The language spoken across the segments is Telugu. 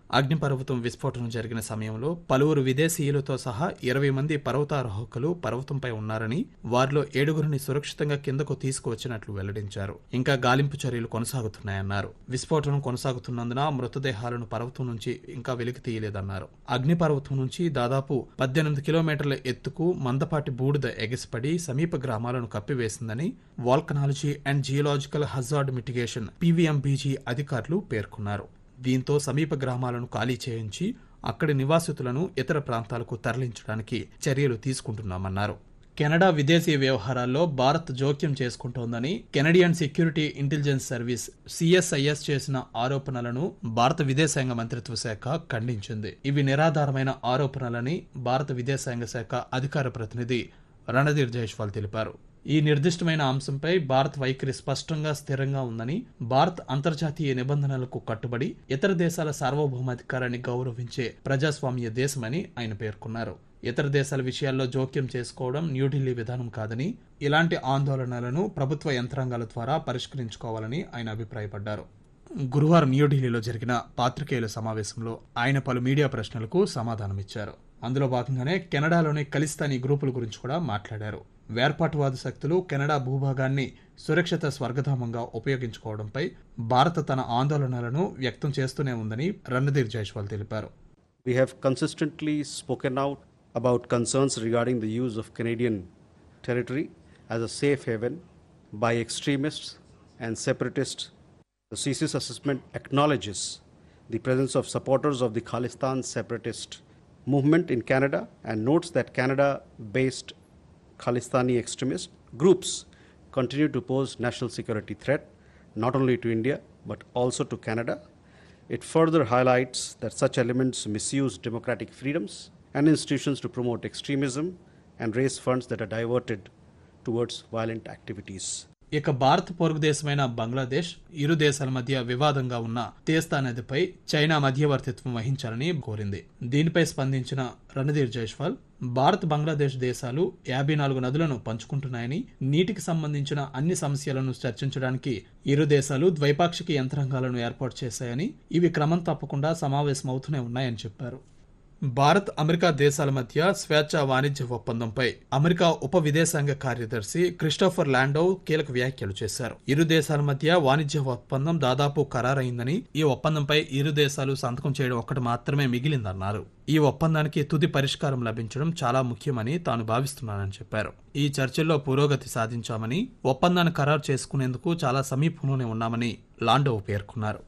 అగ్నిపర్వతం విస్ఫోటనం జరిగిన సమయంలో పలువురు విదేశీయులతో సహా ఇరవై మంది పర్వతారోహకులు పర్వతంపై ఉన్నారని వారిలో ఏడుగురిని సురక్షితంగా కిందకు తీసుకువచ్చినట్లు వెల్లడించారు ఇంకా గాలింపు చర్యలు కొనసాగుతున్నాయన్నారు విస్ఫోటనం కొనసాగుతున్నందున మృతదేహాలను పర్వతం నుంచి ఇంకా వెలికి తీయలేదన్నారు అగ్నిపర్వతం నుంచి దాదాపు పద్దెనిమిది కిలోమీటర్ల ఎత్తుకు మందపాటి బూడిద ఎగసిపడి సమీప గ్రామాలను కప్పివేసిందని volcanology and geological hazard mitigation PVMBG అధికారులు పేర్కొన్నారు దీంతో సమీప గ్రామాలను ఖాళీ చేయించి అక్కడి నివాసితులను ఇతర ప్రాంతాలకు తరలించడానికి చర్యలు తీసుకుంటున్నామన్నారు కెనడా విదేశీ వ్యవహారాల్లో భారత్ జోక్యం చేసుకుంటోందని Canadian security intelligence service CSIS చేసిన ఆరోపణలను భారత విదేశాంగ మంత్రిత్వ శాఖ ఖండించింది ఇవి నిరాధారమైన ఆరోపణలని భారత విదేశాంగ శాఖ అధికార ప్రతినిధి రణధీర్ జైష్వాల్ తెలిపారు ఈ నిర్దిష్టమైన అంశంపై భారత్ వైఖరి స్పష్టంగా స్థిరంగా ఉందని భారత్ అంతర్జాతీయ నిబంధనలకు కట్టుబడి ఇతర దేశాల సార్వభౌమాధికారాన్ని గౌరవించే ప్రజాస్వామ్య దేశమని ఆయన పేర్కొన్నారు ఇతర దేశాల విషయాల్లో జోక్యం చేసుకోవడం న్యూఢిల్లీ విధానం కాదని ఇలాంటి ఆందోళనలను ప్రభుత్వ యంత్రాంగాల ద్వారా పరిష్కరించుకోవాలని ఆయన అభిప్రాయపడ్డారు గురువారం న్యూఢిల్లీలో జరిగిన పాత్రికేయుల సమావేశంలో ఆయన పలు మీడియా ప్రశ్నలకు సమాధానమిచ్చారు అందులో భాగంగానే కెనడాలోని ఖలిస్తానీ గ్రూపుల గురించి కూడా మాట్లాడారు వేర్పాటువాద శక్తులు కెనడా భూభాగాన్ని సురక్షిత స్వర్గధామంగా ఉపయోగించుకోవడంపై భారత్ తన ఆందోళనలను వ్యక్తం చేస్తూనే ఉందని రణధీర్ జైష్వాల్ తెలిపారు We have consistently spoken out about concerns regarding the use of Canadian territory as a safe haven by extremists and separatists. The CC's assessment acknowledges the presence of supporters of the Khalistan separatist movement in Canada and notes that Canada based Khalistani extremist groups continue to pose national security threat not only to India but also to Canada. It further highlights that such elements misuse democratic freedoms and institutions to promote extremism and raise funds that are diverted towards violent activities. ఇక భారత్ పొరుగు దేశమైన బంగ్లాదేశ్ ఇరు దేశాల మధ్య వివాదంగా ఉన్న తేస్తా నదిపై చైనా మధ్యవర్తిత్వం వహించాలని కోరింది దీనిపై స్పందించిన రణధీర్ జైష్వాల్ భారత్ బంగ్లాదేశ్ దేశాలు యాభై నాలుగు నదులను పంచుకుంటున్నాయని నీటికి సంబంధించిన అన్ని సమస్యలను చర్చించడానికి ఇరు దేశాలు ద్వైపాక్షిక యంత్రాంగాలను ఏర్పాటు చేశాయని ఇవి క్రమం తప్పకుండా సమావేశమవుతూనే ఉన్నాయని చెప్పారు భారత్ అమెరికా దేశాల మధ్య స్వేచ్ఛ వాణిజ్య ఒప్పందంపై అమెరికా ఉప విదేశాంగ కార్యదర్శి క్రిస్టోఫర్ లాండోవ్ కీలక వ్యాఖ్యలు చేశారు ఇరు దేశాల మధ్య వాణిజ్య ఒప్పందం దాదాపు ఖరారైందని ఈ ఒప్పందంపై ఇరు దేశాలు సంతకం చేయడం ఒక్కటి మాత్రమే మిగిలిందన్నారు ఈ ఒప్పందానికి తుది పరిష్కారం లభించడం చాలా ముఖ్యమని తాను భావిస్తున్నానని చెప్పారు ఈ చర్చల్లో పురోగతి సాధించామని ఒప్పందాన్ని ఖరారు చేసుకునేందుకు చాలా సమీపంలోనే ఉన్నామని లాండోవ్ పేర్కొన్నారు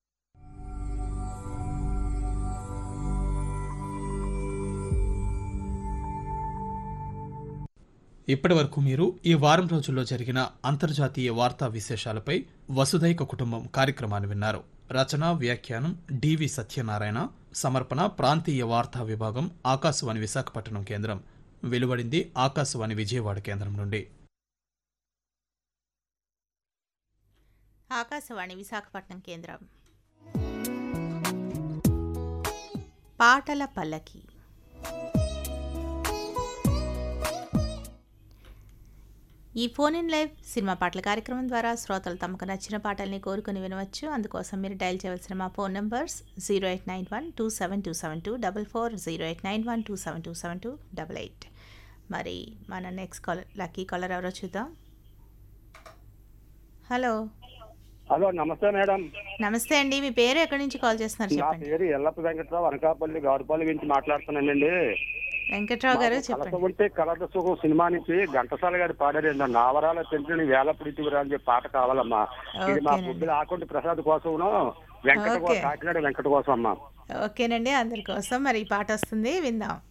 ఇప్పటి వరకు మీరు ఈ వారం రోజుల్లో జరిగిన అంతర్జాతీయ వార్తా విశేషాలపై వసుధైక కుటుంబం కార్యక్రమాన్ని విన్నారు రచన వ్యాఖ్యానం డివి సత్యనారాయణ సమర్పణ ప్రాంతీయ వార్తా విభాగం ఆకాశవాణి విశాఖపట్నం కేంద్రం వెలువడింది ఆకాశవాణి విజయవాడ కేంద్రం నుండి ఆకాశవాణి విశాఖపట్నం కేంద్రం పాటల పల్లకి ఈ ఫోన్ ఇన్ లైవ్ సినిమా పాటల కార్యక్రమం ద్వారా శ్రోతలు తమకు నచ్చిన పాటల్ని కోరుకుని వినవచ్చు అందుకోసం మీరు డయల్ చేయవలసిన మా phone numbers zero eight nine one two seven two seven two double four zero eight nine one two seven two seven two double eight మరి మన నెక్స్ట్ కాల్ లక్కీ కాలర్ ఎవరో చూద్దాం హలో హలో నమస్తే మేడం నమస్తే అండి మీ పేరు ఎక్కడి నుంచి కాల్ చేస్తున్నారు నా చెప్పండి పేరు ఎల్లప్ప వెంకట్రావు అనకాపల్లి గాడుపల్లి నుంచి మాట్లాడుతున్నానండి వెంకట్రావు గారు చెప్పండి కలస ఉంటే కలద సుఖం సినిమా నుంచి ఘంటసాల గారి పాడారండి నావరాల పెంచిన వేల ప్రీతివిరా అని చెప్పి పాట కావాలమ్మా ఇది మా ఓకేనండి. బుద్ధుల ఆకుంటి ప్రసాద్ కోసం వెంకట ఓకే. కాకినాడ వెంకట కోసం అమ్మా ఓకేనండి అందరి కోసం మరి ఈ పాట వస్తుంది విందాం